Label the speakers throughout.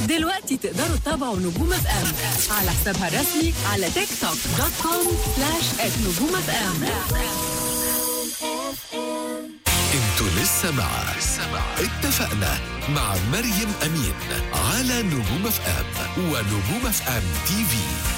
Speaker 1: دلوقتي تقدروا تتابعوا نجوم اف ام على حسابها الرسمي على تيك توك دوت كوم سلاش نجوم اف ام
Speaker 2: انتوا لسه مع اتفقنا مع مريم امين على نجوم اف ام ونجوم اف ام تي في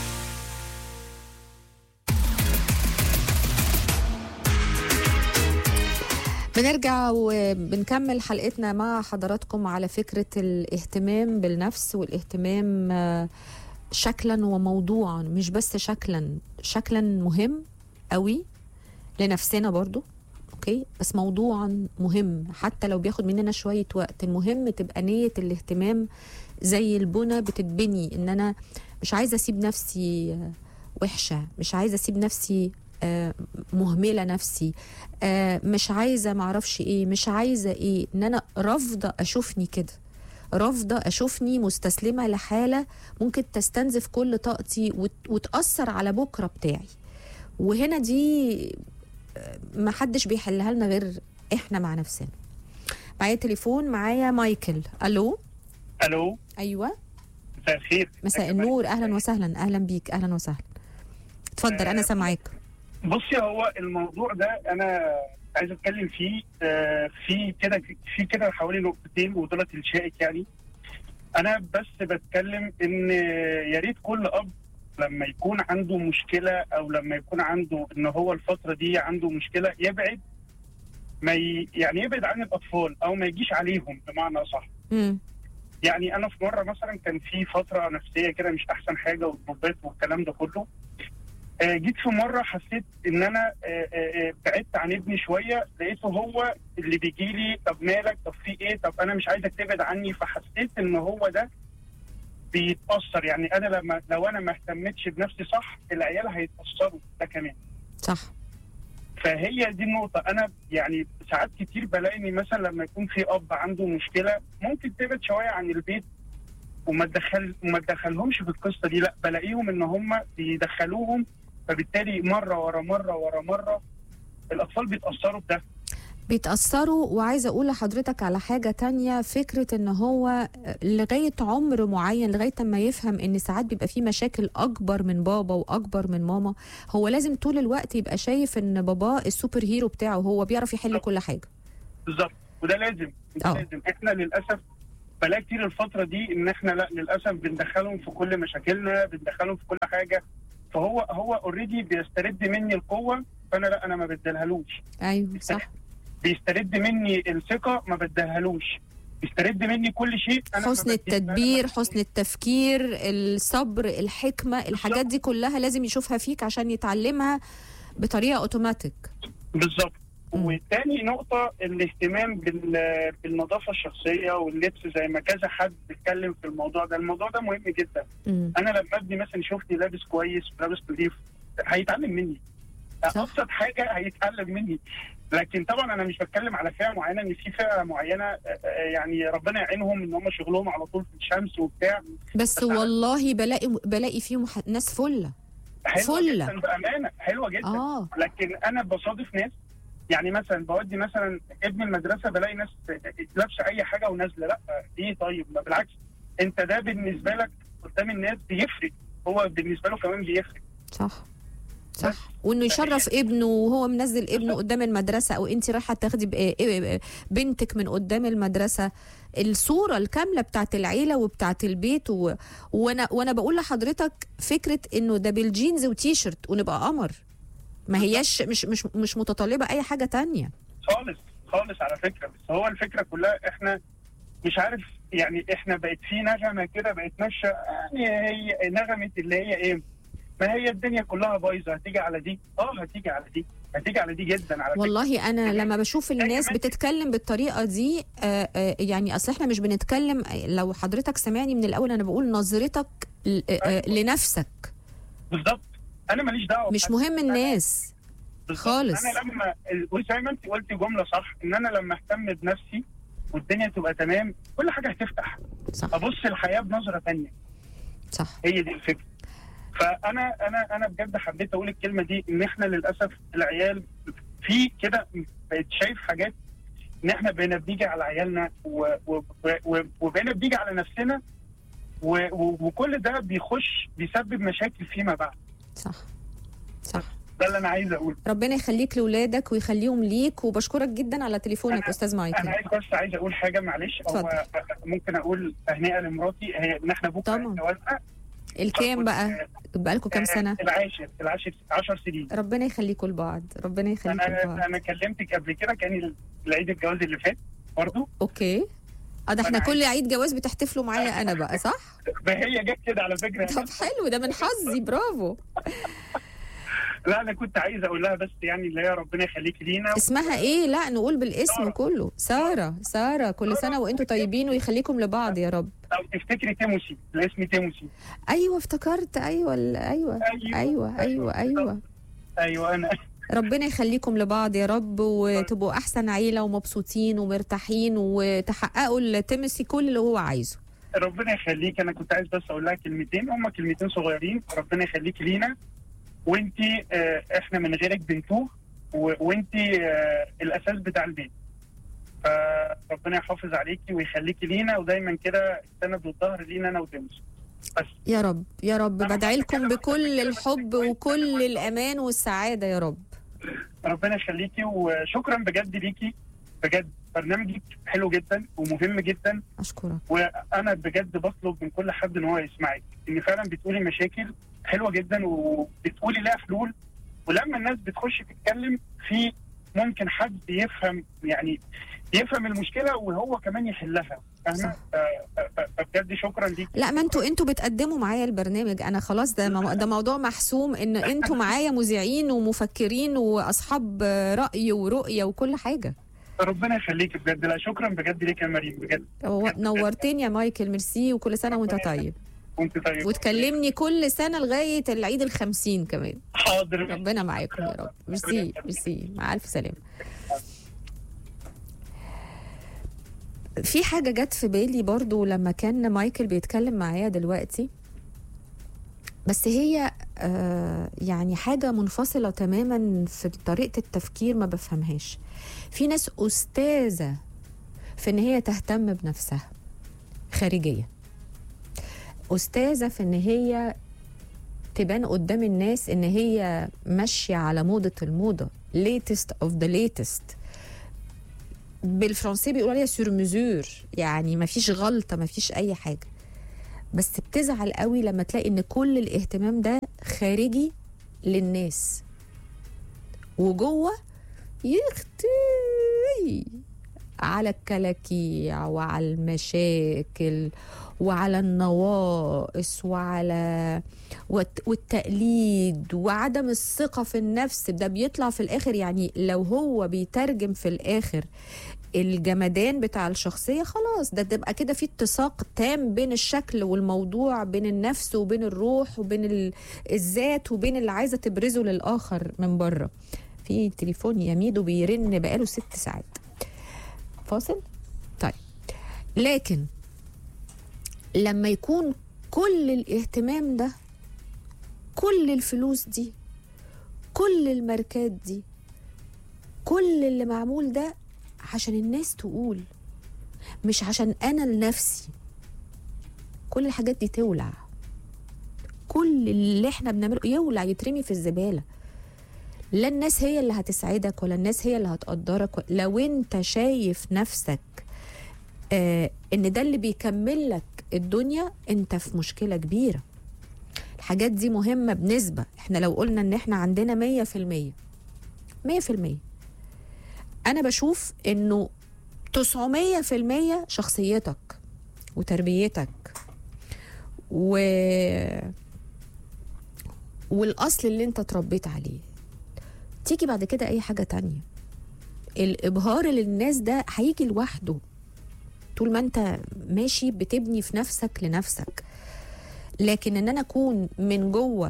Speaker 3: بنرجع وبنكمل حلقتنا مع حضراتكم على فكرة الاهتمام بالنفس والاهتمام آه، شكلا وموضوعا مش بس شكلا شكلا مهم قوي لنفسنا برضو اوكي بس موضوعا مهم حتى لو بياخد مننا شوية وقت المهم تبقى نية الاهتمام زي البنى بتتبني ان انا مش عايزة اسيب نفسي آه، وحشة مش عايزة اسيب نفسي آه، مهملة نفسي آه، مش عايزة معرفش ايه مش عايزة ايه ان انا رافضة اشوفني كده رافضة أشوفني مستسلمة لحالة ممكن تستنزف كل طاقتي وت- وتأثر على بكرة بتاعي وهنا دي آه، محدش بيحلها لنا غير احنا مع نفسنا معايا تليفون معايا مايكل الو
Speaker 4: الو
Speaker 3: ايوه
Speaker 4: مساء الخير
Speaker 3: مساء النور اهلا وسهلا اهلا بيك اهلا وسهلا اتفضل انا سامعاك
Speaker 4: بصي هو الموضوع ده انا عايز اتكلم فيه آه، في كده في كده حوالي نقطتين ودولت الشائك يعني انا بس بتكلم ان يا ريت كل اب لما يكون عنده مشكله او لما يكون عنده ان هو الفتره دي عنده مشكله يبعد ما ي... يعني يبعد عن الاطفال او ما يجيش عليهم بمعنى صح
Speaker 3: امم
Speaker 4: يعني انا في مره مثلا كان في فتره نفسيه كده مش احسن حاجه والضباط والكلام ده كله آه، جيت في مره حسيت ان انا آه، آه، آه، بعدت عن ابني شويه لقيته هو اللي بيجي لي طب مالك طب في ايه طب انا مش عايزك تبعد عني فحسيت ان هو ده بيتاثر يعني انا لما لو انا ما اهتمتش بنفسي صح العيال هيتاثروا ده كمان
Speaker 3: صح
Speaker 4: فهي دي النقطة أنا يعني ساعات كتير بلاقي إن مثلا لما يكون في أب عنده مشكلة ممكن تبعد شوية عن البيت وما تدخل وما تدخلهمش في القصة دي لا بلاقيهم إن هم بيدخلوهم فبالتالي مرة ورا مرة ورا مرة الأطفال بيتأثروا بده
Speaker 3: بيتأثروا وعايزة أقول لحضرتك على حاجة تانية فكرة إن هو لغاية عمر معين لغاية ما يفهم إن ساعات بيبقى فيه مشاكل أكبر من بابا وأكبر من ماما هو لازم طول الوقت يبقى شايف إن باباه السوبر هيرو بتاعه هو بيعرف يحل كل حاجة
Speaker 4: بالظبط وده لازم ده
Speaker 3: آه.
Speaker 4: لازم إحنا للأسف بلاقي كتير الفترة دي إن إحنا لا للأسف بندخلهم في كل مشاكلنا بندخلهم في كل حاجة فهو هو اوريدي بيسترد مني القوة فأنا لا أنا ما بديلهالوش
Speaker 3: أيوه صح
Speaker 4: بيسترد مني الثقه ما بديهالوش بيسترد مني كل شيء انا ما
Speaker 3: حسن
Speaker 4: بديه-
Speaker 3: التدبير
Speaker 4: أنا ما
Speaker 3: حسن التفكير الصبر الحكمة الحاجات دي كلها لازم يشوفها فيك عشان يتعلمها بطريقة أوتوماتيك
Speaker 4: بالظبط
Speaker 3: مم.
Speaker 4: والتاني نقطة الاهتمام بال- بالنظافة الشخصية واللبس زي ما كذا حد بيتكلم في الموضوع ده الموضوع ده مهم جدا
Speaker 3: مم.
Speaker 4: أنا لما ابني مثلا شفتني لابس كويس ولابس نظيف هيتعلم مني
Speaker 3: صح.
Speaker 4: أبسط حاجة هيتعلم مني لكن طبعا أنا مش بتكلم على فئة معينة إن في فئة معينة آه، آه، يعني ربنا يعينهم إن هم شغلهم على طول في الشمس وبتاع
Speaker 3: بس والله بلاقي بلاقي فيهم ح- ناس فله
Speaker 4: حلوة
Speaker 3: فلة.
Speaker 4: جدا بأمانة حلوة جدا
Speaker 3: اه
Speaker 4: لكن انا بصادف ناس يعني مثلا بودي مثلا ابن المدرسه بلاقي ناس لابسه اي حاجه ونازله لا ايه طيب ما بالعكس انت ده بالنسبه لك قدام الناس بيفرق هو بالنسبه له كمان بيفرق
Speaker 3: صح صح وانه يشرف ابنه وهو منزل ابنه قدام المدرسه او انت رايحه تاخدي ب- إيه- بنتك من قدام المدرسه الصوره الكامله بتاعت العيله وبتاعت البيت و... وانا وانا بقول لحضرتك فكره انه ده بالجينز وتيشرت ونبقى قمر ما هياش مش مش مش متطلبه اي حاجه تانية
Speaker 4: خالص خالص على فكره بس هو الفكره كلها احنا مش عارف يعني احنا بقت في نغمه كده بقت ماشيه يعني هي نغمه اللي هي ايه ما هي الدنيا كلها بايظه هتيجي على دي اه هتيجي على دي هتيجي على دي جدا على فكره
Speaker 3: والله انا لما بشوف الناس
Speaker 4: كمان-
Speaker 3: بتتكلم بالطريقه دي آه، آه، يعني اصل احنا مش بنتكلم لو حضرتك سامعني من الاول انا بقول نظرتك ل- آه، آه،
Speaker 4: أيوة.
Speaker 3: لنفسك
Speaker 4: بالظبط انا ماليش دعوه
Speaker 3: مش
Speaker 4: بحد.
Speaker 3: مهم
Speaker 4: أنا-
Speaker 3: الناس
Speaker 4: بالظبط.
Speaker 3: خالص.
Speaker 4: انا لما وزي ما انت قلتي جمله صح ان انا لما اهتم بنفسي والدنيا تبقى تمام كل حاجه هتفتح
Speaker 3: صح
Speaker 4: ابص الحياه بنظره تانية
Speaker 3: صح
Speaker 4: هي دي الفكره فانا انا انا بجد حبيت اقول الكلمه دي ان احنا للاسف العيال في كده بقيت شايف حاجات ان احنا بقينا بنيجي على عيالنا و- و- و- وبقينا بنيجي على نفسنا و- و- وكل ده بيخش بيسبب مشاكل فيما بعد
Speaker 3: صح صح
Speaker 4: ده اللي انا عايز اقوله
Speaker 3: ربنا يخليك لاولادك ويخليهم ليك وبشكرك جدا على تليفونك
Speaker 4: أنا-
Speaker 3: استاذ
Speaker 4: انا
Speaker 3: مايكل
Speaker 4: عايز بس عايز اقول حاجه معلش
Speaker 3: اتفضل.
Speaker 4: هو ممكن اقول تهنئه لمراتي هي ان احنا بكره
Speaker 3: طبعا.
Speaker 4: جوازنا
Speaker 3: الكام بقى بقالكم كام سنه
Speaker 4: العاشر العاشر 10 سنين
Speaker 3: ربنا يخليكم لبعض ربنا يخليكم لبعض
Speaker 4: انا انا كلمتك قبل كده كان العيد الجواز اللي فات برضه
Speaker 3: اوكي اه ده احنا
Speaker 4: أنا
Speaker 3: كل عيد جواز بتحتفلوا معايا انا بقى صح
Speaker 4: فهي جت كده على فكره
Speaker 3: طب حلو ده من حظي برافو
Speaker 4: لا انا كنت عايز اقول لها بس يعني اللي هي ربنا يخليكي لينا
Speaker 3: اسمها ايه لا نقول بالاسم
Speaker 4: سارة.
Speaker 3: كله ساره ساره كل سنه وانتم طيبين ويخليكم لبعض يا رب
Speaker 4: لو تفتكري تيموسي الاسم تيموسي
Speaker 3: ايوه افتكرت ايوه ال- ايوه ايوه ايوه ايوه
Speaker 4: ايوه انا
Speaker 3: ربنا يخليكم لبعض يا رب وتبقوا احسن عيله ومبسوطين ومرتاحين وتحققوا لتيمسي كل اللي هو عايزه
Speaker 4: ربنا يخليك انا كنت عايز بس اقول لها كلمتين هم كلمتين صغيرين ربنا يخليك لينا وانت آه احنا من غيرك بنتوه و- وانت آه الاساس بتاع البيت فربنا يحافظ عليكي ويخليكي لينا ودايما كده السند والظهر لينا انا وتمس بس
Speaker 3: يا رب يا رب بدعي لكم بكل الحب وكل الامان والسعاده يا رب
Speaker 4: ربنا يخليكي وشكرا بجد ليكي بجد برنامجك حلو جدا ومهم جدا
Speaker 3: اشكرك
Speaker 4: وانا بجد بطلب من كل حد ان هو يسمعك ان فعلا بتقولي مشاكل حلوه جدا وبتقولي لها حلول ولما الناس بتخش تتكلم في ممكن حد يفهم يعني يفهم المشكله وهو كمان يحلها فاهمه
Speaker 3: صح.
Speaker 4: ف- ف- فبجد شكرا ليك
Speaker 3: لا ما انتوا انتوا بتقدموا معايا البرنامج انا خلاص ده مو- ده موضوع محسوم ان انتوا معايا مذيعين ومفكرين واصحاب راي ورؤيه وكل حاجه
Speaker 4: ربنا يخليك بجد لا شكرا بجد ليك يا مريم بجد
Speaker 3: هو- نورتني يا مايكل ميرسي وكل سنه وانت طيب
Speaker 4: وانت طيب
Speaker 3: وتكلمني كل سنه لغايه العيد الخمسين كمان
Speaker 4: حاضر
Speaker 3: ربنا معاكم يا رب ميرسي ميرسي مع الف سلامه في حاجه جت في بالي برضو لما كان مايكل بيتكلم معايا دلوقتي بس هي آه يعني حاجه منفصله تماما في طريقه التفكير ما بفهمهاش في ناس استاذه في ان هي تهتم بنفسها خارجيا استاذه في ان هي تبان قدام الناس ان هي ماشيه على موضه الموضه latest of the latest بالفرنسي بيقولوا عليها سور مزور يعني ما فيش غلطه ما فيش اي حاجه بس بتزعل قوي لما تلاقي ان كل الاهتمام ده خارجي للناس وجوه يختي على الكلاكيع وعلى المشاكل وعلى النواقص وعلى والت- والتقليد وعدم الثقة في النفس ده بيطلع في الآخر يعني لو هو بيترجم في الآخر الجمدان بتاع الشخصية خلاص ده تبقى كده في اتساق تام بين الشكل والموضوع بين النفس وبين الروح وبين ال- الذات وبين اللي عايزة تبرزه للآخر من بره في تليفون يميدو بيرن بقاله ست ساعات فاصل طيب لكن لما يكون كل الاهتمام ده كل الفلوس دي كل الماركات دي كل اللي معمول ده عشان الناس تقول مش عشان انا لنفسي كل الحاجات دي تولع كل اللي احنا بنعمله يولع يترمي في الزباله لا الناس هي اللي هتسعدك ولا الناس هي اللي هتقدرك لو انت شايف نفسك آه ان ده اللي بيكمل لك الدنيا انت في مشكله كبيره الحاجات دي مهمه بنسبه احنا لو قلنا ان احنا عندنا مية في المية مية في المية انا بشوف انه تسعمية في المية شخصيتك وتربيتك و والاصل اللي انت اتربيت عليه تيجي بعد كده اي حاجه تانية الابهار للناس ده هيجي لوحده طول ما انت ماشي بتبني في نفسك لنفسك لكن ان انا اكون من جوه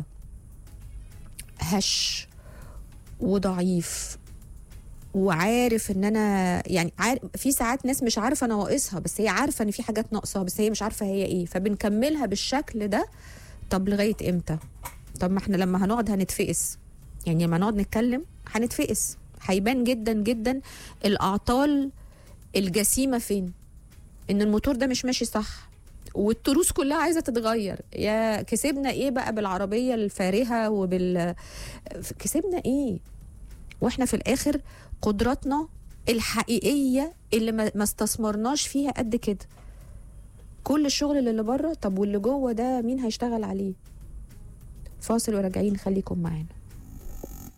Speaker 3: هش وضعيف وعارف ان انا يعني عارف في ساعات ناس مش عارفه نواقصها بس هي عارفه ان في حاجات ناقصاها بس هي مش عارفه هي ايه فبنكملها بالشكل ده طب لغايه امتى طب ما احنا لما هنقعد هنتفقس يعني لما نقعد نتكلم هنتفقس هيبان جدا جدا الاعطال الجسيمه فين ان الموتور ده مش ماشي صح والتروس كلها عايزه تتغير يا كسبنا ايه بقى بالعربيه الفارهه وبال كسبنا ايه واحنا في الاخر قدراتنا الحقيقيه اللي ما ما استثمرناش فيها قد كده كل الشغل اللي بره طب واللي جوه ده مين هيشتغل عليه فاصل وراجعين خليكم معانا